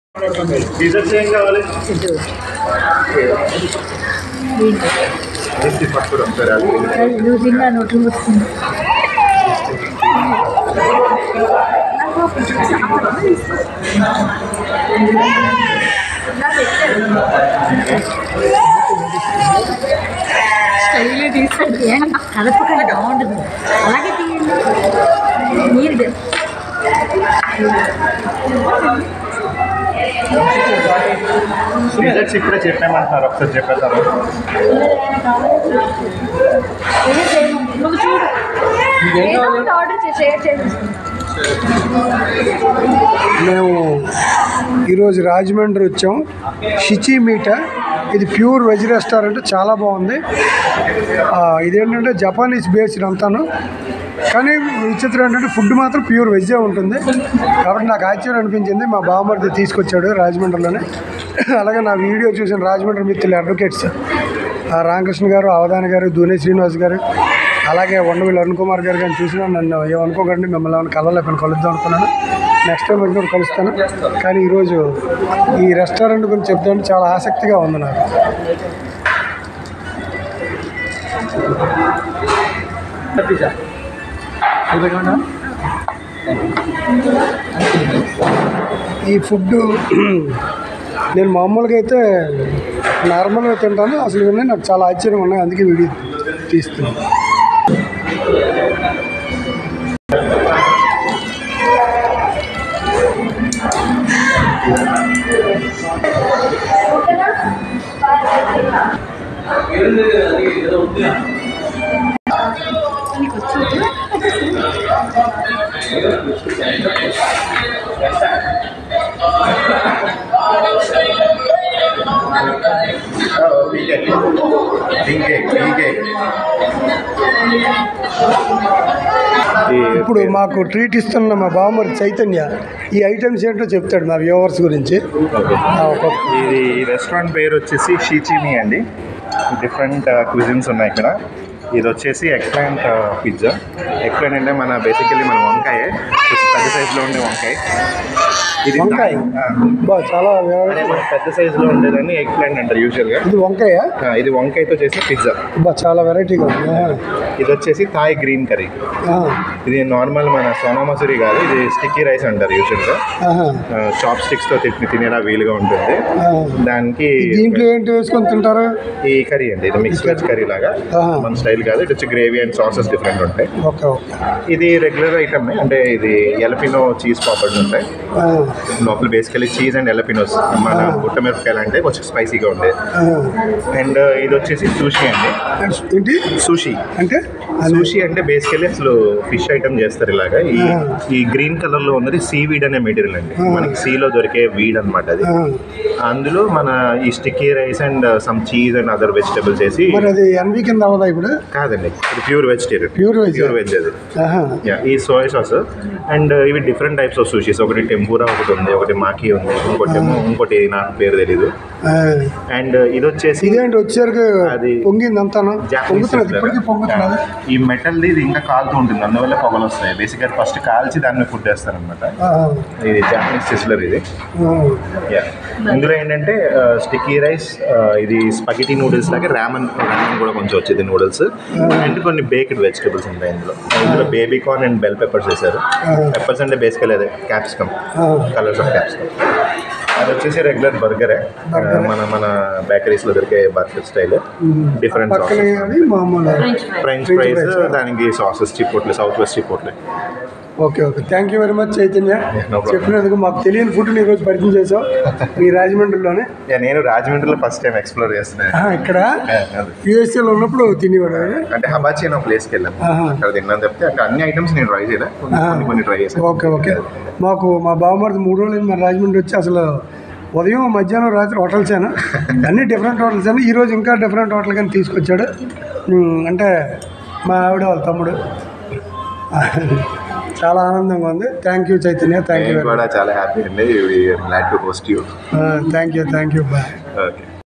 Desserts ఏం కావాలి ఏంటి పట్టుడు ఒకసారి అది. నువ్వు తిన్నా నోట్లు వస్తుంది స్టైల్ తీసుకోండి కలపకండి బాగుంటుంది అలాగే తీయండి మీరు డిజర్ట్స్ ఇప్పుడే చెప్పామంటున్నారు ఒకసారి చెప్పేస్తాను నువ్వు చూడు ఏదో ఒకటి ఆర్డర్ చేసి షేర్ చేసి మేము ఈరోజు రాజమండ్రి వచ్చాం షిచి మీట ఇది ప్యూర్ వెజ్ రెస్టారెంట్ చాలా బాగుంది ఆ, ఇదేంటంటే జపానీస్ బేస్డ్ అంతాను కానీ విచిత్రం ఏంటంటే ఫుడ్ మాత్రం ప్యూర్ వెజ్జే ఉంటుంది కాబట్టి నాకు ఆశ్చర్యం అనిపించింది మా బావమరిది తీసుకొచ్చాడు రాజమండ్రిలోనే అలాగే నా వీడియో చూసిన రాజమండ్రి మిత్రులు అడ్వకేట్స్ ఆ రామకృష్ణ గారు అవధాని గారు దూనే శ్రీనివాస్ గారు అలాగే ఉండవీళ్ళు అరుణ్ కుమార్ గారు కానీ చూసినా నన్ను ఏమనుకోకండి మిమ్మల్ని ఏమైనా కలవలేకపోయినా కలుద్దాం అనుకున్నాను నెక్స్ట్ టైం వచ్చినప్పుడు కలుస్తాను కానీ ఈరోజు ఈ రెస్టారెంట్ గురించి చెప్తాను చాలా ఆసక్తిగా ఉంది నాకు ఈ ఫుడ్ నేను మామూలుగా అయితే నార్మల్గా తింటాను అసలు ఇవన్నీ నాకు చాలా ఆశ్చర్యంగా ఉన్నాయి అందుకే వీడియో తీస్తున్నాను ఇప్పుడు మాకు ట్రీట్ ఇస్తున్న మా బావమరి చైతన్య ఈ ఐటమ్స్ ఏంటో చెప్తాడు మా వ్యూవర్స్ గురించి ఆ, ఒక ఇది రెస్టారెంట్ పేరు వచ్చేసి షీచిమి అండి డిఫరెంట్ క్విజిన్స్ ఉన్నాయి ఇక్కడ ఇది వచ్చేసి ఎక్ప్లాంట్ పిజ్జా ఎక్ప్లాంట్ అంటే మన బేసికల్లీ మన వంకాయ పెద్ద సైజులో ఉండే వంకాయ ఇది వంకాయ ఆ, బా చాలా అదే వెరై- మన పెద్ద సైజులో ఉండేదాన్ని ఎగ్ ప్లాంట్ అంటారు యూజువల్గా ఇది వంకాయ ఇది వంకాయతో చేసిన పిజ్జా బా చాలా వెరైటీగా ఉంది ఆ, ఇది వచ్చేసి థాయ్ గ్రీన్ కర్రీ ఆ, ఇది నార్మల్ మన సోనా మసూరి కాదు ఇది స్టిక్కీ రైస్ అంటారు యూజువల్గా ఆహా, చాప్ స్టిక్స్తో తిని తినేలా వీలుగా ఉంటుంది ఆ. దానికి దీంట్లో ఏంటి వేసుకొని తింటారు ఈ కర్రీ అండి ఇది మిక్స్ వెజ్ కర్రీ లాగా ఆహా. మన స్టైల్ కాదు ఇటు వచ్చి గ్రేవీ అండ్ సాసెస్ డిఫరెంట్ ఉంటాయి ఓకే ఓకే ఇది రెగ్యులర్ ఐటమ్ అంటే ఇది ఎలపినో చీజ్ పాపర్స్ ఉంటాయి ఆ, లోపల బేసికలీ చీజ్ అండ్ ఎలపినోస్ మన గుట్టమిరపకాయలు అంటే కొంచెం స్పైసీగా ఉంటాయి ఆ. అండ్ ఇది వచ్చేసి సూషి అండి ఏంటి సూషి అంటే సూషి అంటే బేసికలీ అసలు ఫిష్ ఐటమ్ చేస్తారు ఇలాగా ఈ ఆ. ఈ గ్రీన్ కలర్ లో ఉన్నది సీ వీడ్ అనే మెటీరియల్ అండి ఆ. మనకి సీలో దొరికే వీడ్ అన్నమాట అది ఆ, అందులో మన ఈ sticky rice and some cheese and other vegetables వేసి మరి అది ఎన్వి కింద అవ్వదా ఇప్పుడు కాదండి ఇది pure vegetarian Pure veg. Pure veg అది ఆహా, యా ఈ సోయా సాస్ అండ్ ఇవి డిఫరెంట్ టైప్స్ ఆఫ్ సూషీస్ ఒకటి టెంపూరా ఒకటి ఉంది ఒకటి మాకి ఉంది ఇంకోటి ఏమో ఇంకోటి నాకు పేరు తెలీదు ఆ. అండ్ ఇది వచ్చేసి ఇదేంటి వచ్చేసరికి అది పొంగింది అంతాను Japanese పొంగుతున్నది sizzler. ఇప్పటికీ పొంగుతున్నది ఈ మెటల్ది ఇది ఇంకా కాలుతూ ఉంటుంది అందువల్ల పొగలు వస్తాయి బేసిక్గా ఫస్ట్ కాల్చి దాన్ని ఫుడ్ వేస్తారు అనమాట ఆహా, ఇది జాపనీస్ సిస్లర్ ఇది ఆ. యా ఇందులో ఏంటంటే స్టిక్కీ రైస్ ఇది స్పగిటీ నూడిల్స్ లాగే రామన్ రామన్ కూడా కొంచెం వచ్చింది నూడిల్స్ అండ్ కొన్ని బేక్డ్ వెజిటబుల్స్ ఉంటాయి ఇందులో ఇందులో baby corn and bell peppers వేశారు పెప్పర్స్ అంటే బేసికల్ అదే క్యాప్సికమ్ ఆ. కలర్స్ ఆఫ్ క్యాప్సికమ్ అది వచ్చేసి రెగ్యులర్ బర్గరే మన మన బేకరీస్ లో దొరికే బర్గర్ స్టైల్ డిఫరెంట్ పక్కనే అది మామూలు ఫ్రెంచ్ ఫ్రైస్ దానికి sauces chipotle south west chipotle okay okay thank you very much Chaitanya no problem. చెప్పినందుకు మాకు తెలియని ఫుడ్ ఈరోజు పరిచయం చేసాం ఈ రాజమండ్రిలోనే యా, నేను రాజమండ్రిలో ఫస్ట్ టైం ఎక్స్ప్లోర్ చేస్తున్నాను ఆహా, ఇక్కడ యా, అది. యూఎస్ఏలో ఉన్నప్పుడు తినేవాడు ఆయన. అంటే హబాచి అనే ప్లేస్కి వెళ్ళాం ఆహా. అక్కడ తిన్నాను చెప్తే అక్కడ అన్ని ఐటమ్స్ నేను ట్రై చేయలే కొన్ని ఆహా. కొన్ని కొన్ని ట్రై చేశాను ఓకే ఓకే మాకు మా బావమరిది మూడు రోజులు మన రాజమండ్రి వచ్చి అసలు ఉదయం మధ్యాహ్నం రాత్రి హోటల్స్ అయినా అన్ని డిఫరెంట్ హోటల్స్ అయినా ఈరోజు ఇంకా డిఫరెంట్ హోటల్ కానీ తీసుకొచ్చాడు ఉమ్, అంటే మా ఆవిడ వాళ్ళ తమ్ముడు చాలా ఆనందంగా ఉంది thank you Chaitanya thank you నేను కూడా చాలా హ్యాపీ అండి glad to host you thank you thank you bye okay